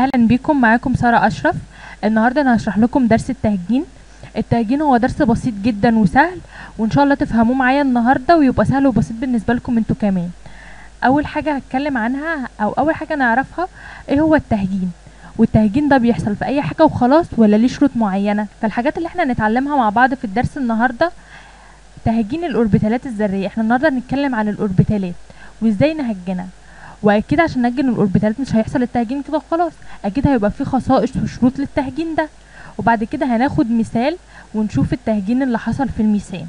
اهلا بيكم معاكم ساره اشرف النهارده انا هشرح لكم درس التهجين التهجين هو درس بسيط جدا وسهل وان شاء الله تفهموه معايا النهارده ويبقى سهل وبسيط بالنسبه لكم انتوا كمان اول حاجه هتكلم عنها او اول حاجه نعرفها ايه هو التهجين والتهجين ده بيحصل في اي حاجه وخلاص ولا ليه شروط معينه فالحاجات اللي احنا هنتعلمها مع بعض في الدرس النهارده تهجين الاوربيتالات الذريه احنا النهارده هنتكلم عن الاوربيتالات وازاي نهجنها واكيد عشان نهجن الاوربيتالات مش هيحصل التهجين كده وخلاص اكيد هيبقى في خصائص وشروط للتهجين ده وبعد كده هناخد مثال ونشوف التهجين اللي حصل في الميثان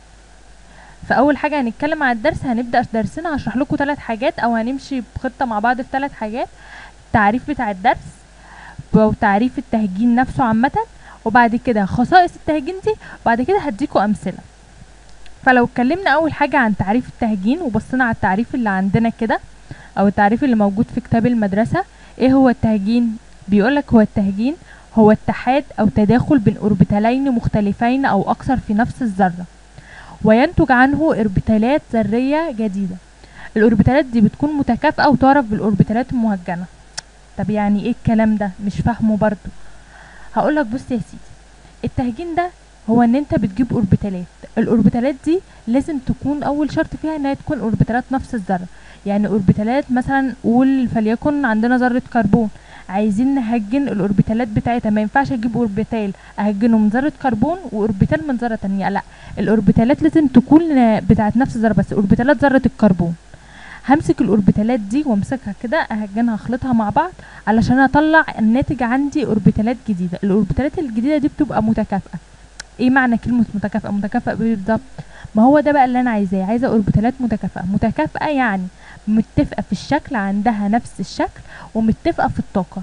فاول حاجه هنتكلم عن الدرس هنبدا درسنا هشرح لكم ثلاث حاجات او هنمشي بخطه مع بعض في ثلاث حاجات التعريف بتاع الدرس وتعريف التهجين نفسه عامه وبعد كده خصائص التهجين دي وبعد كده هديكم امثله فلو اتكلمنا اول حاجه عن تعريف التهجين وبصينا على التعريف اللي عندنا كده او التعريف اللي موجود في كتاب المدرسه ايه هو التهجين بيقولك هو التهجين هو اتحاد او تداخل بين اوربيتالين مختلفين او اكثر في نفس الذره وينتج عنه اوربيتالات ذريه جديده الاوربيتالات دي بتكون متكافئه وتعرف بالاوربيتالات المهجنه طب يعني ايه الكلام ده مش فاهمه برضو هقولك بص يا سيدي التهجين ده هو ان انت بتجيب اوربيتالات الاوربيتالات دي لازم تكون اول شرط فيها انها تكون اوربيتالات نفس الذره يعني اوربيتالات مثلا قول فليكن عندنا ذره كربون عايزين نهجن الاوربيتالات بتاعتها ما ينفعش اجيب اوربيتال اهجنه من ذره كربون واوربيتال من ذره تانية لا الاوربيتالات لازم تكون بتاعت نفس الذره بس اوربيتالات ذره الكربون همسك الاوربيتالات دي وامسكها كده اهجنها اخلطها مع بعض علشان اطلع الناتج عندي اوربيتالات جديده الاوربيتالات الجديده دي بتبقى متكافئه ايه معنى كلمه متكافئه متكافئه بالظبط ما هو ده بقى اللي انا عايزاه عايزه اوربيتالات متكافئه متكافئه يعني متفقه في الشكل عندها نفس الشكل ومتفقه في الطاقه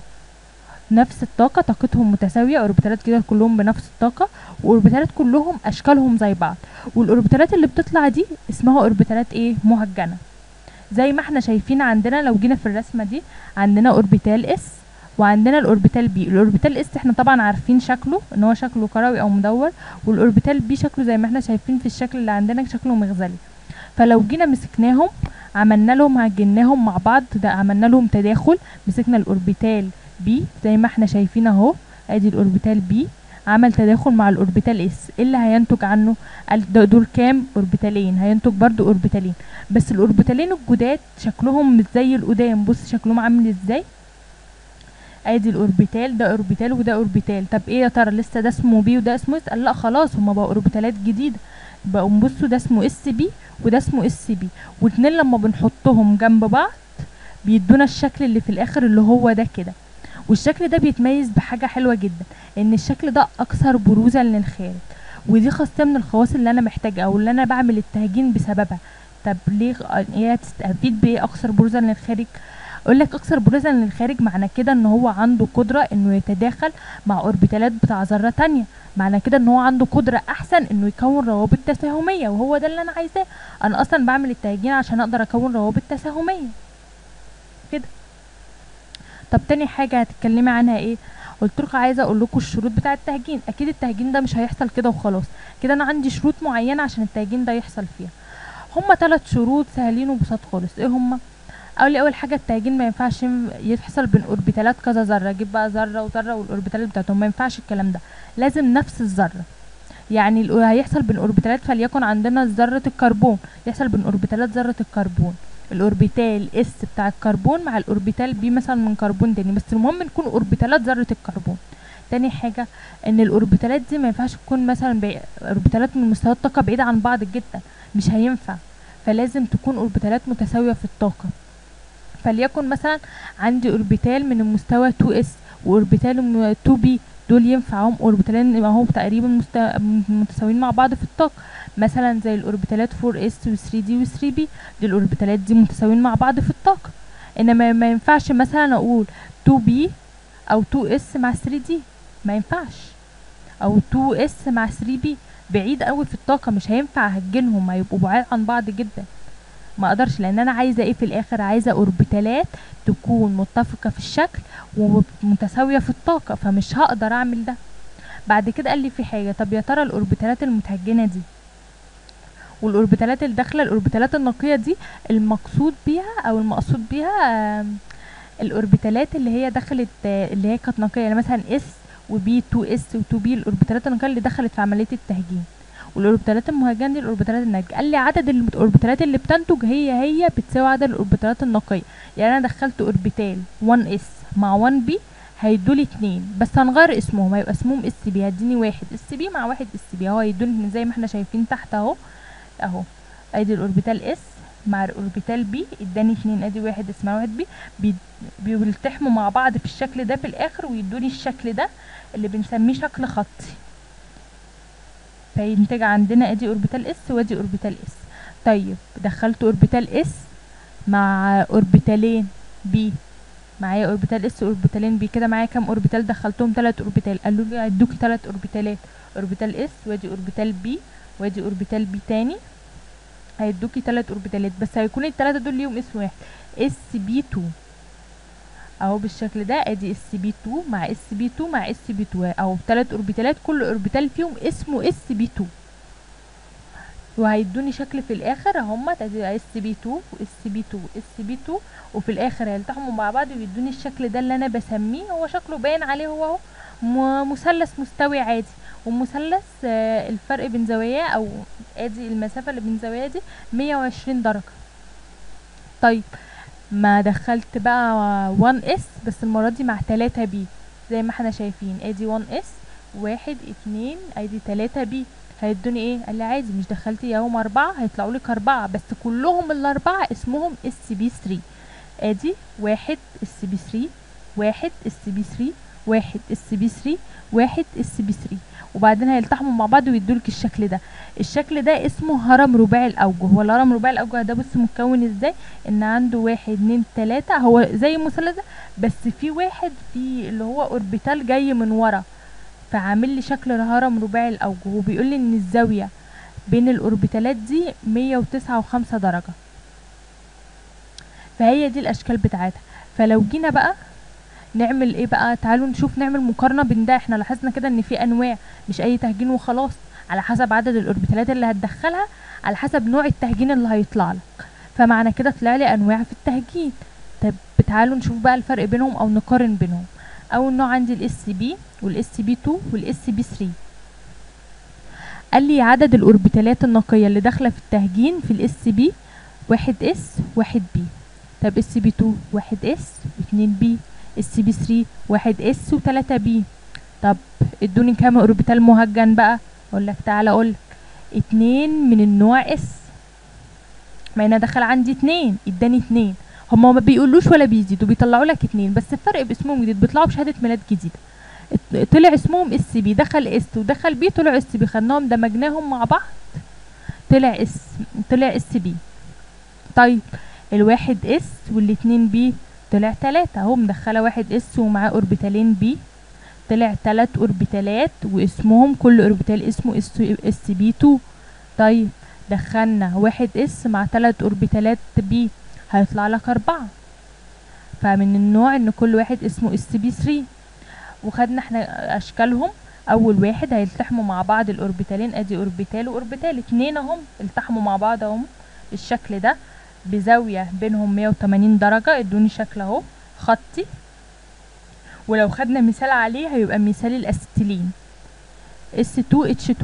نفس الطاقه طاقتهم متساويه اوربيتالات كده كلهم بنفس الطاقه واوربيتالات كلهم اشكالهم زي بعض والاوربيتالات اللي بتطلع دي اسمها اوربيتالات ايه مهجنه زي ما احنا شايفين عندنا لو جينا في الرسمه دي عندنا اوربيتال اس وعندنا الاوربيتال بي الاوربيتال اس احنا طبعا عارفين شكله ان هو شكله كروي او مدور والاوربيتال بي شكله زي ما احنا شايفين في الشكل اللي عندنا شكله مغزلي فلو جينا مسكناهم عملنا لهم هجناهم مع بعض ده عملنا لهم تداخل مسكنا الاوربيتال بي زي ما احنا شايفين اهو ادي الاوربيتال بي عمل تداخل مع الاوربيتال اس ايه اللي هينتج عنه دول كام اوربيتالين هينتج برضو اوربيتالين بس الاوربيتالين الجداد شكلهم مش زي القدام بص شكلهم عامل ازاي ادي الاوربيتال ده اوربيتال وده اوربيتال طب ايه يا ترى لسه ده اسمه بي وده اسمه اس قال لا خلاص هما بقوا اوربيتالات جديده بقوا بصوا ده اسمه اس بي وده اسمه اس بي واتنين لما بنحطهم جنب بعض بيدونا الشكل اللي في الاخر اللي هو ده كده والشكل ده بيتميز بحاجه حلوه جدا ان الشكل ده اكثر بروزا للخارج ودي خاصيه من الخواص اللي انا محتاجها او اللي انا بعمل التهجين بسببها طب ليه هي تستفيد بايه اكثر بروزا للخارج اقول لك اكثر بروزا للخارج معنى كده ان هو عنده قدره انه يتداخل مع اوربيتالات بتاع ذره تانية معنى كده ان هو عنده قدره احسن انه يكون روابط تساهميه وهو ده اللي انا عايزاه انا اصلا بعمل التهجين عشان اقدر اكون روابط تساهميه كده طب تاني حاجه هتتكلمي عنها ايه قلت لكم عايزه اقول لكم الشروط بتاع التهجين اكيد التهجين ده مش هيحصل كده وخلاص كده انا عندي شروط معينه عشان التهجين ده يحصل فيها هما ثلاث شروط سهلين وبساط خالص ايه هما اول اول حاجه التهجين ما ينفعش يحصل بين اوربيتالات كذا ذره اجيب بقى ذره وذره والاوربيتالات بتاعتهم ما ينفعش الكلام ده لازم نفس الذره يعني هيحصل بين اوربيتالات فليكن عندنا ذره الكربون يحصل بين اوربيتالات ذره الكربون الاوربيتال اس بتاع الكربون مع الاوربيتال بي مثلا من كربون تاني بس المهم نكون اوربيتالات ذره الكربون تاني حاجة ان الاوربيتالات دي ما ينفعش تكون مثلا بي... اوربيتالات من مستويات الطاقة بعيدة عن بعض جدا مش هينفع فلازم تكون اوربيتالات متساوية في الطاقة فليكن مثلا عندي اوربيتال من المستوى 2 اس واوربيتال 2 بي دول ينفعهم اوربيتالين اهو تقريبا مست... متساويين مع بعض في الطاقه مثلا زي الاوربيتالات 4 اس و 3 دي و 3 بي دي الاوربيتالات دي متساويين مع بعض في الطاقه انما ما ينفعش مثلا اقول 2 بي او 2 اس مع 3 دي ما ينفعش او 2 اس مع 3 بي بعيد قوي في الطاقه مش هينفع اهجنهم هيبقوا بعاد عن بعض جدا ما اقدرش لان انا عايزه ايه في الاخر عايزه اوربيتالات تكون متفقه في الشكل ومتساويه في الطاقه فمش هقدر اعمل ده بعد كده قال لي في حاجه طب يا ترى الاوربيتالات المتهجنه دي والاوربيتالات اللي داخله الاوربيتالات النقيه دي المقصود بيها او المقصود بيها الاوربيتالات اللي هي دخلت آه، اللي هي كانت نقيه يعني مثلا اس وبي 2 اس و2 بي الاوربيتالات النقيه اللي دخلت في عمليه التهجين والاوربيتالات المهجنه دي الاوربيتالات الناتجه قال لي عدد الاوربيتالات اللي بتنتج هي هي بتساوي عدد الاوربيتالات النقيه يعني انا دخلت اوربيتال 1 اس مع 1 بي هيدولي اتنين بس هنغير اسمهم هيبقى اسمهم اس بي هيديني واحد اس بي مع واحد اس بي اهو هيدوني زي ما احنا شايفين تحت اهو اهو ادي الاوربيتال اس مع الاوربيتال بي اداني اتنين ادي واحد اس مع واحد بي بي- بيلتحموا مع بعض في الشكل ده في الاخر ويدوني الشكل ده اللي بنسميه شكل خطي فينتج عندنا ادي اوربيتال اس وادي اوربيتال اس طيب دخلت اوربيتال اس مع اوربيتالين بي معايا اوربيتال اس اوربيتالين بي كده معايا كام اوربيتال دخلتهم ثلاث اوربيتال قالوا لي هيدوكي ثلاث اوربيتالات اوربيتال اس وادي اوربيتال بي وادي اوربيتال بي تاني هيدوكي ثلاث اوربيتالات بس هيكون الثلاثه دول ليهم اسم واحد اس بي 2 اهو بالشكل ده ادي اس بي 2 مع اس بي 2 مع اس بي 2 اهو ثلاث اوربيتالات كل اوربيتال فيهم اسمه اس بي 2 وهيدوني شكل في الاخر هما ادي اس بي 2 واس بي 2 اس بي 2 وفي الاخر هيلتحموا مع بعض ويدوني الشكل ده اللي انا بسميه هو شكله باين عليه هو اهو م- مثلث مستوي عادي والمثلث آه، الفرق بين زواياه او ادي المسافه اللي بين زواياه دي 120 درجه طيب ما دخلت بقى 1 اس بس المره دي مع 3 بي زي ما احنا شايفين ادي 1 اس واحد اتنين ادي 3 بي هيدوني ايه قال لي عادي مش دخلتي يوم اربعة هيطلعوا لك اربعة بس كلهم الاربعة اسمهم اس بي 3 ادي واحد اس بي 3 واحد اس بي 3 واحد اس بي 3 واحد اس بي 3 وبعدين هيلتحموا مع بعض ويدولك الشكل ده الشكل ده اسمه هرم رباعي الاوجه هو الهرم رباعي الاوجه ده بص متكون ازاي ان عنده واحد اتنين تلاتة هو زي المثلث ده بس في واحد في اللي هو اوربيتال جاي من ورا فعامل لي شكل الهرم رباعي الاوجه وبيقول لي ان الزاويه بين الاوربيتالات دي 109 وخمسة درجه فهي دي الاشكال بتاعتها فلو جينا بقى نعمل ايه بقى تعالوا نشوف نعمل مقارنه بين ده احنا لاحظنا كده ان في انواع مش اي تهجين وخلاص على حسب عدد الاوربيتالات اللي هتدخلها على حسب نوع التهجين اللي هيطلع لك فمعنى كده طلع لي انواع في التهجين طب تعالوا نشوف بقى الفرق بينهم او نقارن بينهم اول نوع عندي الاس بي والاس بي 2 والاس بي 3 قال لي عدد الاوربيتالات النقيه اللي داخله في التهجين في الاس بي واحد اس واحد بي طب اس بي 2 واحد اس واتنين بي اس بي 3 واحد اس وتلاتة بي طب ادوني كام اوربيتال مهجن بقى اقول لك تعالى اقول لك اتنين من النوع اس ما انا دخل عندي اتنين اداني اتنين هما ما بيقولوش ولا بيزيدوا بيطلعوا لك اتنين بس الفرق باسمهم جديد بيطلعوا بشهاده ميلاد جديده ات- طلع اسمهم اس بي دخل اس ودخل بي طلعوا اس بي خدناهم دمجناهم مع بعض طلع اس طلع اس بي طيب الواحد اس والاتنين بي طلع تلاتة اهو مدخلة واحد اس ومعاه اوربيتالين بي طلع تلات اوربيتالات واسمهم كل اوربيتال اسمه اس اس بي 2 طيب دخلنا واحد اس مع تلات اوربيتالات بي هيطلع لك اربعة فمن النوع ان كل واحد اسمه اس بي 3 وخدنا احنا اشكالهم اول واحد هيلتحموا مع بعض الاوربيتالين ادي اوربيتال واوربيتال اتنين اهم التحموا مع بعض اهم بالشكل ده بزاوية بينهم 180 درجة ادوني شكل اهو خطي ولو خدنا مثال عليه هيبقى مثال الاسيتيلين S2H2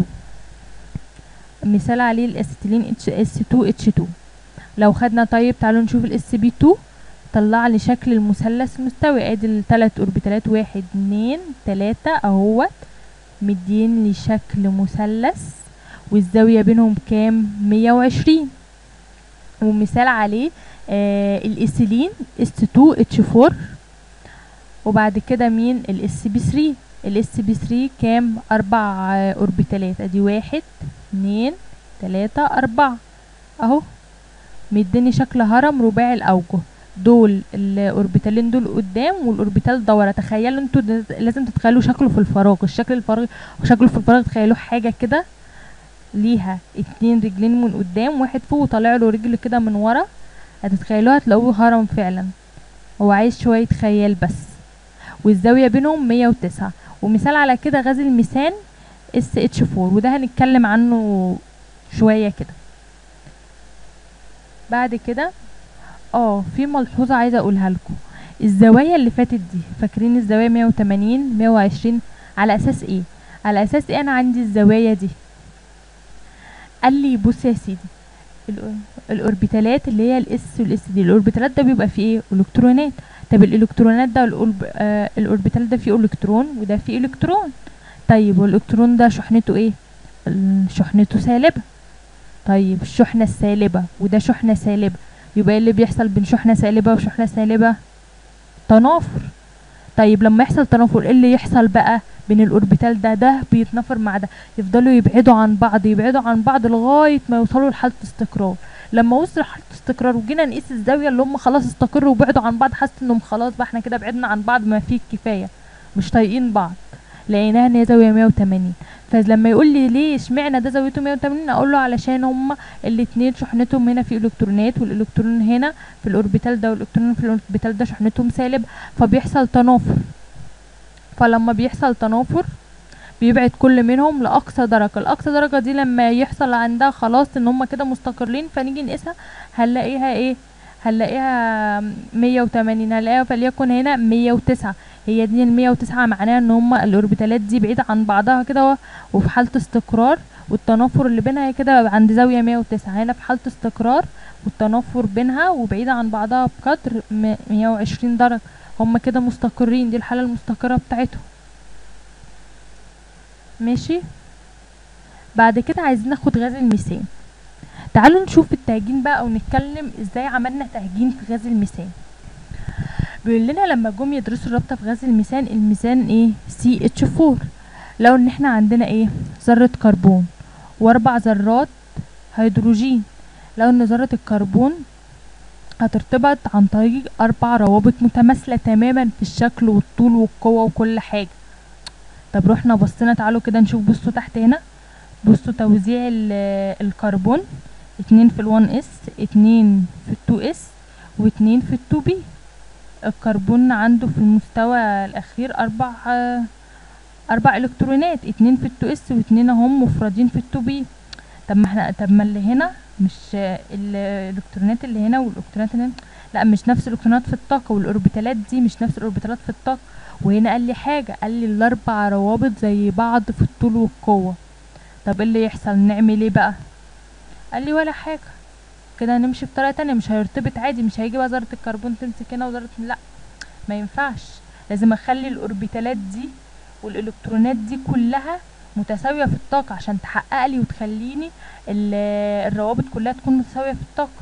مثال عليه الاسيتيلين S2H2 لو خدنا طيب تعالوا نشوف الاس بي 2 طلع لي شكل المثلث مستوي ادي الثلاث اوربيتالات واحد اتنين تلاتة اهوت مدين لي شكل مثلث والزاوية بينهم كام مية وعشرين ومثال عليه آه الاسيلين اس 2 اتش 4 وبعد كده مين الاس بي 3 الاس بي 3 كام اربع آه، اوربيتالات ادي واحد اتنين تلاتة اربعة اهو مديني شكل هرم رباعي الاوجه دول الاوربيتالين دول قدام والاوربيتال دورة تخيلوا انتوا ده- لازم تتخيلوا شكله في الفراغ الشكل الفراغ شكله في الفراغ تخيلوه حاجة كده ليها اتنين رجلين من قدام واحد فوق وطالع له رجل كده من ورا هتتخيلوها هتلاقوه هرم فعلا هو عايز شوية خيال بس والزاوية بينهم 109 ومثال على كده غاز الميثان اس اتش 4 وده هنتكلم عنه شوية كده بعد كده اه في ملحوظة عايزة اقولها لكم الزوايا اللي فاتت دي فاكرين الزوايا 180 120 على اساس ايه على اساس ايه انا عندي الزوايا دي قال لي بص يا سيدي الأور- الاوربيتالات اللي هي الاس والاس دي الاوربيتالات ده بيبقى فيه ايه الكترونات طب الالكترونات ده الأورب... آه الاوربيتال ده فيه الكترون وده فيه الكترون طيب والالكترون ده شحنته ايه ال- شحنته سالبه طيب الشحنه السالبه وده شحنه سالبه يبقى ايه اللي بيحصل بين شحنه سالبه وشحنه سالبه تنافر طيب لما يحصل تنافر ايه اللي يحصل بقى بين الاوربيتال ده ده بيتنافر مع ده يفضلوا يبعدوا عن بعض يبعدوا عن بعض لغايه ما يوصلوا لحاله استقرار لما وصلوا لحاله استقرار وجينا نقيس الزاويه اللي هم خلاص استقروا وبعدوا عن بعض حاسس انهم خلاص بقى احنا كده بعدنا عن بعض ما فيه الكفايه مش طايقين بعض لقيناها ان هي زاويه 180 فلما يقول لي ليه اشمعنى ده زاويته 180 اقول له علشان هما الاتنين شحنتهم هنا في الكترونات والالكترون هنا في الاوربيتال ده والالكترون في الاوربيتال ده شحنتهم سالب فبيحصل تنافر فلما بيحصل تنافر بيبعد كل منهم لاقصى درجه الاقصى درجه دي لما يحصل عندها خلاص ان هما كده مستقرين فنيجي نقيسها هنلاقيها ايه هنلاقيها 180 هنلاقيها فليكن هنا 109 هي دي ال 109 معناها ان هما الاوربيتالات دي بعيده عن بعضها كده و- وفي حاله استقرار والتنافر اللي بينها كده عند زاويه 109 هنا في حاله استقرار والتنافر بينها وبعيده عن بعضها بقدر م- 120 درجه هما كده مستقرين دي الحاله المستقره بتاعتهم ماشي بعد كده عايزين ناخد غاز الميثان تعالوا نشوف التهجين بقى ونتكلم ازاي عملنا تهجين في غاز الميثان بيقول لنا لما جم يدرسوا الرابطه في غاز الميثان الميثان ايه سي اتش 4 لو ان احنا عندنا ايه ذره كربون واربع ذرات هيدروجين لو ان ذره الكربون هترتبط عن طريق اربع روابط متماثله تماما في الشكل والطول والقوه وكل حاجه طب رحنا بصينا تعالوا كده نشوف بصوا تحت هنا بصوا توزيع ال- الكربون اتنين في الوان اس اتنين في التو اس واتنين في التو بي الكربون عنده في المستوى الاخير اربع آه، اربع الكترونات اتنين في التو اس واتنين هم مفردين في التو بي طب ما احنا طب ما اللي هنا مش آه، ال- الالكترونات اللي هنا والالكترونات اللي هنا لا مش نفس الالكترونات في الطاقه والاوربيتالات دي مش نفس الاوربيتالات في الطاقه وهنا قال لي حاجه قال لي الاربع روابط زي بعض في الطول والقوه طب ايه اللي يحصل نعمل ايه بقى قال لي ولا حاجه كده هنمشي بطريقه تانية مش هيرتبط عادي مش هيجي بقى ذره الكربون تمسك هنا وذره لا ما ينفعش لازم اخلي الاوربيتالات دي والالكترونات دي كلها متساويه في الطاقه عشان تحقق لي وتخليني ال- الروابط كلها تكون متساويه في الطاقه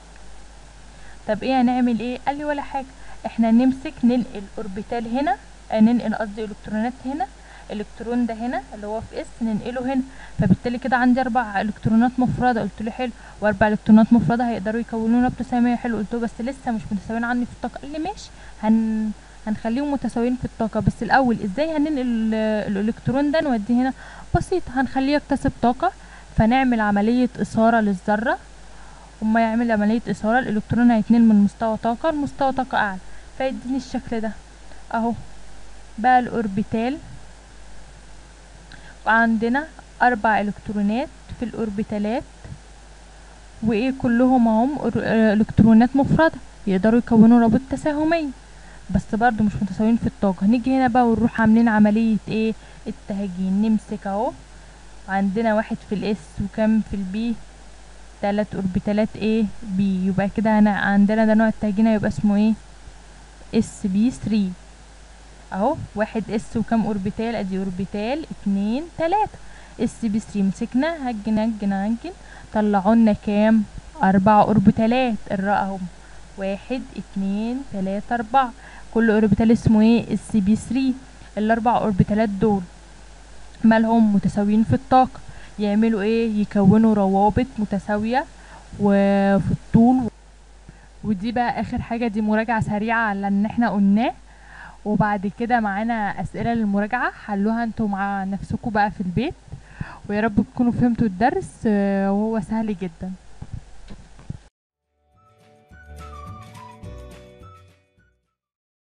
طب ايه هنعمل ايه قال لي ولا حاجه احنا نمسك ننقل اوربيتال هنا آه، ننقل قصدي الكترونات هنا الكترون ده هنا اللي هو في اس ننقله هنا فبالتالي كده عندي اربع الكترونات مفرده قلت له حلو واربع الكترونات مفرده هيقدروا يكونوا نبته ساميه حلو قلت له بس لسه مش متساويين عني في الطاقه قال لي ماشي هن هنخليهم متساويين في الطاقه بس الاول ازاي هننقل ال- الالكترون ده نوديه هنا بسيط هنخليه يكتسب طاقه فنعمل عمليه اثاره للذره وما يعمل عمليه اثاره الالكترون هيتنقل من مستوى طاقه لمستوى طاقه اعلى فيديني الشكل ده اهو بقى الاوربيتال وعندنا اربع الكترونات في الاوربيتالات وايه كلهم هم أور- آه، الكترونات مفرده يقدروا يكونوا رابط تساهمي بس برضو مش متساويين في الطاقه نيجي هنا بقى ونروح عاملين عمليه ايه التهجين نمسك اهو عندنا واحد في الاس وكم في البي تلات اوربيتالات ايه بي يبقى كده هنا عندنا ده نوع التهجين هيبقى اسمه ايه اس بي 3 اهو واحد اس وكم اوربيتال ادي اوربيتال اتنين تلاتة اس بي 3 مسكنا هجن هجن هجن طلعوا لنا كام اربع اوربيتالات الراء اهم واحد اتنين تلاتة اربعة كل اوربيتال اسمه ايه اس بي 3 الاربع اوربيتالات دول مالهم متساويين في الطاقة يعملوا ايه يكونوا روابط متساوية وفي الطول ودي بقى اخر حاجة دي مراجعة سريعة على ان احنا قلناه وبعد كده معانا اسئلة للمراجعة حلوها انتوا مع نفسكم بقى في البيت ويا رب تكونوا فهمتوا الدرس آه، وهو سهل جدا